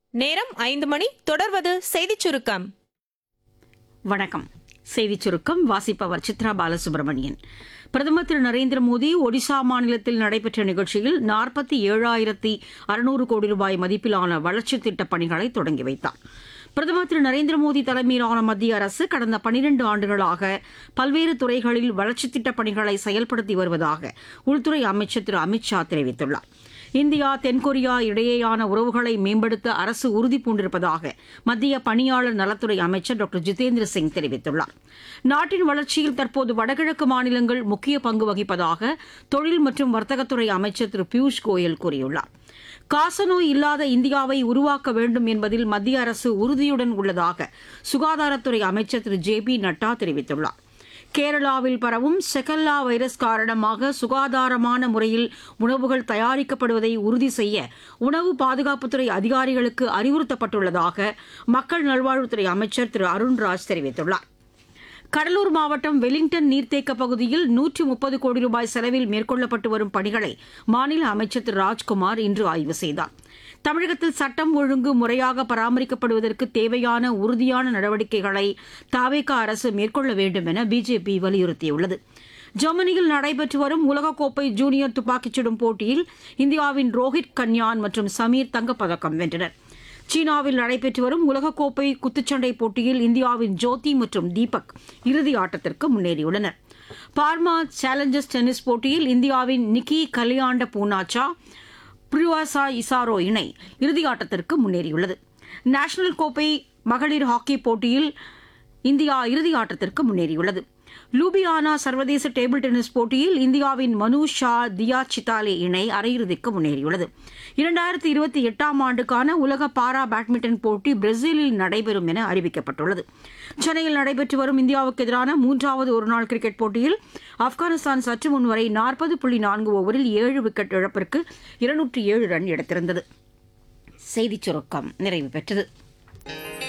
நேரம் ஐந்து மணி தொடர்வது செய்திச் சுருக்கம் வணக்கம் செய்திச் சுருக்கம் வாசிப்பவர் சித்ரா பாலசுப்ரமணியன் பிரதமர் திரு நரேந்திர மோடி ஒடிசா மாநிலத்தில் நடைபெற்ற நிகழ்ச்சியில் நாற்பத்தி ஏழாயிரத்தி அறுநூறு கோடி ரூபாய் மதிப்பிலான வளர்ச்சித் திட்டப் பணிகளை தொடங்கி வைத்தார் பிரதமர் திரு நரேந்திர மோடி தலைமையிலான மத்திய அரசு கடந்த பனிரண்டு ஆண்டுகளாக பல்வேறு துறைகளில் வளர்ச்சித் திட்டப் பணிகளை செயல்படுத்தி வருவதாக உள்துறை அமைச்சர் திரு அமித்ஷா தெரிவித்துள்ளார் இந்தியா தென்கொரியா இடையேயான உறவுகளை மேம்படுத்த அரசு உறுதி பூண்டிருப்பதாக மத்திய பணியாளர் நலத்துறை அமைச்சர் டாக்டர் ஜிதேந்திர சிங் தெரிவித்துள்ளார் நாட்டின் வளர்ச்சியில் தற்போது வடகிழக்கு மாநிலங்கள் முக்கிய பங்கு வகிப்பதாக தொழில் மற்றும் வர்த்தகத்துறை அமைச்சர் திரு பியூஷ் கோயல் கூறியுள்ளார் காசநோய் இல்லாத இந்தியாவை உருவாக்க வேண்டும் என்பதில் மத்திய அரசு உறுதியுடன் உள்ளதாக சுகாதாரத்துறை அமைச்சர் திரு ஜே பி நட்டா தெரிவித்துள்ளார் கேரளாவில் பரவும் செகல்லா வைரஸ் காரணமாக சுகாதாரமான முறையில் உணவுகள் தயாரிக்கப்படுவதை உறுதி செய்ய உணவு பாதுகாப்புத்துறை அதிகாரிகளுக்கு அறிவுறுத்தப்பட்டுள்ளதாக மக்கள் நல்வாழ்வுத்துறை அமைச்சர் திரு அருண்ராஜ் தெரிவித்துள்ளார் கடலூர் மாவட்டம் வெலிங்டன் நீர்த்தேக்க பகுதியில் நூற்றி முப்பது கோடி ரூபாய் செலவில் மேற்கொள்ளப்பட்டு வரும் பணிகளை மாநில அமைச்சர் திரு ராஜ்குமார் இன்று ஆய்வு செய்தார் தமிழகத்தில் சட்டம் ஒழுங்கு முறையாக பராமரிக்கப்படுவதற்கு தேவையான உறுதியான நடவடிக்கைகளை தாவேகா அரசு மேற்கொள்ள வேண்டும் என பிஜேபி வலியுறுத்தியுள்ளது ஜெர்மனியில் நடைபெற்று வரும் உலகக்கோப்பை ஜூனியர் துப்பாக்கிச் சுடும் போட்டியில் இந்தியாவின் ரோஹித் கன்யான் மற்றும் சமீர் தங்கப்பதக்கம் வென்றனர் சீனாவில் நடைபெற்று வரும் உலகக்கோப்பை குத்துச்சண்டை போட்டியில் இந்தியாவின் ஜோதி மற்றும் தீபக் இறுதி ஆட்டத்திற்கு முன்னேறியுள்ளனர் பார்மா சேலஞ்சர்ஸ் டென்னிஸ் போட்டியில் இந்தியாவின் நிக்கி கலியாண்ட பூனாச்சா புரிவாசா இசாரோ இணை இறுதி ஆட்டத்திற்கு முன்னேறியுள்ளது நேஷனல் கோப்பை மகளிர் ஹாக்கி போட்டியில் இந்தியா இறுதி ஆட்டத்திற்கு முன்னேறியுள்ளது லூபியானா சர்வதேச டேபிள் டென்னிஸ் போட்டியில் இந்தியாவின் மனு ஷா தியா சித்தாலே இணை அரையிறுதிக்கு முன்னேறியுள்ளது இரண்டாயிரத்தி இருபத்தி எட்டாம் ஆண்டுக்கான உலக பாரா பேட்மிண்டன் போட்டி பிரேசிலில் நடைபெறும் என அறிவிக்கப்பட்டுள்ளது சென்னையில் நடைபெற்று வரும் இந்தியாவுக்கு எதிரான மூன்றாவது ஒருநாள் கிரிக்கெட் போட்டியில் ஆப்கானிஸ்தான் சற்று முன் வரை நாற்பது புள்ளி நான்கு ஓவரில் ஏழு விக்கெட் இழப்பிற்கு இருநூற்றி ஏழு ரன் எடுத்திருந்தது செய்திச் சுருக்கம் நிறைவு பெற்றது